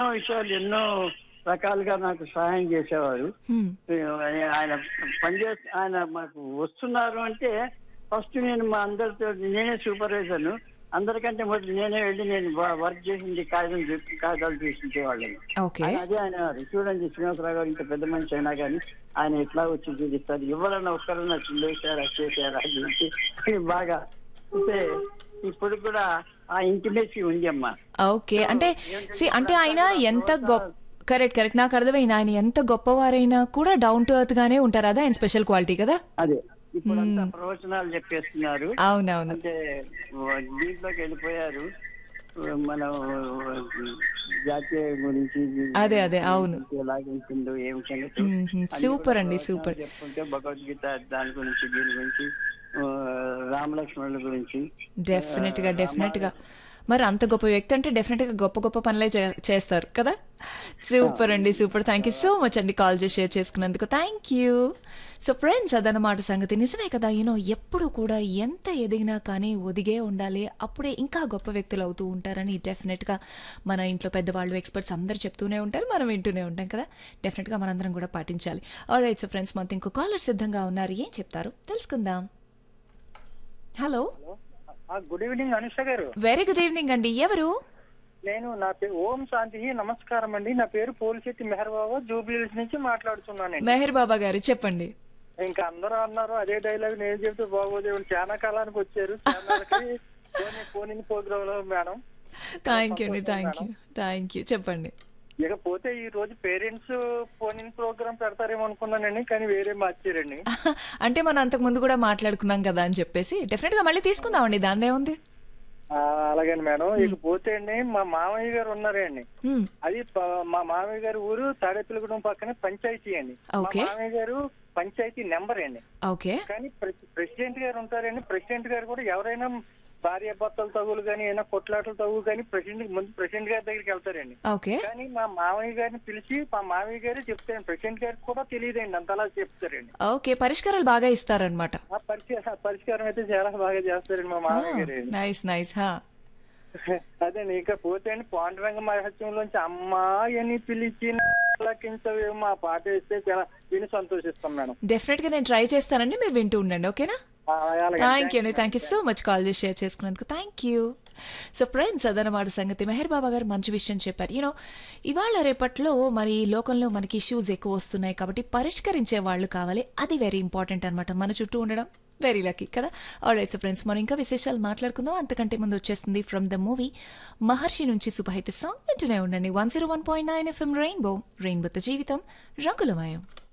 విషయాలు ఎన్నో రకాలుగా నాకు సహాయం చేసేవారు హ్మ్. ఆయన పనిచేసి ఆయన మాకు వస్తున్నారు అంటే ఫస్ట్ నేను మా అందరితో నేనే సూపర్వైజర్ను అందరికంటే మొదటి నేనే వెళ్ళి నేను వ- వర్క్ చేసింది కాగితం చెప్పి కాగితాలు తీసించే వాళ్ళని ఓకే ఆయన అదే ఆయన చూడండి శ్రీనివాసరావు గారు ఇంత పెద్ద మనిషి అయినా కానీ ఆయన ఎట్లా వచ్చి చూపిస్తారు ఎవరన్నా ఒక్కరన్నా లేచారా చేశారా అది ఇది బాగా అంటే ఇప్పుడు కూడా ఆ ఇంటిమేసి ఉంది అమ్మా ఓకే అంటే సి అంటే ఆయన ఎంత గొప్ప కరెక్ట్ కరెక్ట్ నాకు అర్థమైంది ఆయన ఎంత గొప్పవారైనా కూడా డౌన్ టు ఎర్త్ గానే ఉంటారు అదే ఆయన స్పెషల్ క్వాలిటీ కదా అదే ఇప్పుడు అంతా ప్రవచనాలు చెప్పేస్తున్నారు అవునవును అంటే దీంట్లోకి వెళ్ళిపోయారు మనం జాతీయ గురించి అదే, అదే, అవును. ఎలాగ ఉంటుందో ఏం సంగతి మ్మ్. అన్ని సూపర్ కూడా అండి, ప్రవచనాలు సూపర్. చెప్పుకుంటే భగవద్గీత దాని గురించి దీని గురించి ఆ, రామలక్ష్మణుల గురించి డెఫినెట్ గా డెఫినెట్ గా మరి అంత గొప్ప వ్యక్తి అంటే డెఫినెట్ గా గొప్ప గొప్ప పనులే చే- చేస్తారు కదా సూపర్ అండి super thank you so much అండి కాల్ చేసి షేర్ చేసుకున్నందుకు థ్యాంక్ యూ సో ఫ్రెండ్స్ అదనమాట సంగతి నిజమే కదా యూనో ఎప్పుడు కూడా ఎంత ఎదిగినా కానీ ఒదిగే ఉండాలి అప్పుడే ఇంకా గొప్ప వ్యక్తులు అవుతూ ఉంటారని డెఫినెట్గా మన ఇంట్లో పెద్దవాళ్ళు ఎక్స్పర్ట్స్ అందరు చెప్తూనే ఉంటారు మనం వింటూనే ఉంటాం కదా డెఫినెట్గా మనందరం కూడా పాటించాలి ఆల్ రైట్ సో ఫ్రెండ్స్ మనతో ఇంకో కాలర్ సిద్ధంగా ఉన్నారు ఏం చెప్తారు తెలుసుకుందాం హలో గుడ్ ఈవినింగ్ అనుష గారు వెరీ గుడ్ ఈవినింగ్ అండి ఎవరు నేను నా పేరు ఓం శాంతి నమస్కారం అండి నా పేరు పోలిశెట్టి మెహర్ బాబా జూబ్లీస్ నుంచి మాట్లాడుతున్నానండి మెహర్ బాబా గారు చెప్పండి ఇంకా అందరూ అన్నారు అదే డైలాగ్ నేను చెప్తే బాగోదే చాలా కాలానికి వచ్చారు ఛానల్కి పోనీ పోనీ ప్రోగ్రామ్ లో మేడం థ్యాంక్ యూ అండి థ్యాంక్ యూ థ్యాంక్ యూ చెప్పండి ఇకపోతే ఈ రోజు పేరెంట్స్ పోనీ ప్రోగ్రామ్ పెడతారేమో అనుకున్నానండి కానీ వేరే మార్చారండి అంటే మనం అంతకు ముందు కూడా మాట్లాడుకున్నాం కదా అని చెప్పేసి డెఫినెట్ గా మళ్ళీ తీసుకుందామండి దాన్నే ఉంది ఆ, అలాగేనండి మేడం ఇకపోతే అండి మా మామయ్య గారు ఉన్నారే అండి హ్మ్, అది ప- మా మామయ్య గారి ఊరు తాడేపల్లిగూడెం పక్కనే పంచాయతీ అండి మా ఓకే. మామయ్య గారు పంచాయతీ నెంబర్ అండి ఓకే కానీ ప్రెసి- ప్రెసిడెంట్ గారు ఉంటారండి ప్రెసిడెంట్ గారు కూడా ఎవరైనా భార్య భర్తలు తగులు కానీ ఏమైనా కొట్లాటలు తగులు కానీ ప్రెసిడెంట్ ముందు ప్రెసిడెంట్ గారి దగ్గరికి వెళ్తారండి ఓకే కానీ మా మామయ్య గారిని పిలిచి మా మామయ్య గారు చెప్తారు ప్రెసిడెంట్ గారికి కూడా తెలియదండి అంతలా చెప్తారండి ఓకే పరిష్కారాలు బాగా ఇస్తారనమాట ఆ పరిష్కారం పరిష్కారం అయితే చాలా బాగా చేస్తారండి మా మామయ్య గారు నైస్ నైస్ హా అదే ఇక పోతే అండి పాండురంగ మహత్యంలోంచి అమ్మాయని పిలిచిన ఆలకించవేమో ఆ పాట వేస్తే చాలా విని సంతోషిస్తాం మేడం డెఫినెట్ గా నేను ట్రై చేస్తానండి మీరు వింటూ ఉండండి ఓకేనా ఆ, అలాగే. థ్యాంక్ యూ అండి thank you so much call చేసి షేర్ చేసుకున్నందుకు థ్యాంక్ యూ సో ఫ్రెండ్స్ అదనమాట సంగతి మెహర్ బాబా గారు మంచి విషయం చెప్పారు యూనో ఇవాళ రేపట్లో మరి లోకంలో మనకి ఇష్యూస్ ఎక్కువ వస్తున్నాయి కాబట్టి పరిష్కరించే వాళ్ళు కావాలి అది వెరీ ఇంపార్టెంట్ అనమాట మన చుట్టూ ఉండడం వెరీ లక్కీ కదా ఆల్రైట్ సో ఫ్రెండ్స్ మనం ఇంకా విశేషాలు మాట్లాడుకుందాం అంతకంటే ముందు వచ్చేస్తుంది ఫ్రమ్ ద మూవీ మహర్షి నుంచి సూపర్ హిట్ సాంగ్ వింటూనే ఉండండి one zero one point nine FM rainbow రెయిన్బోతో జీవితం రంగులమయం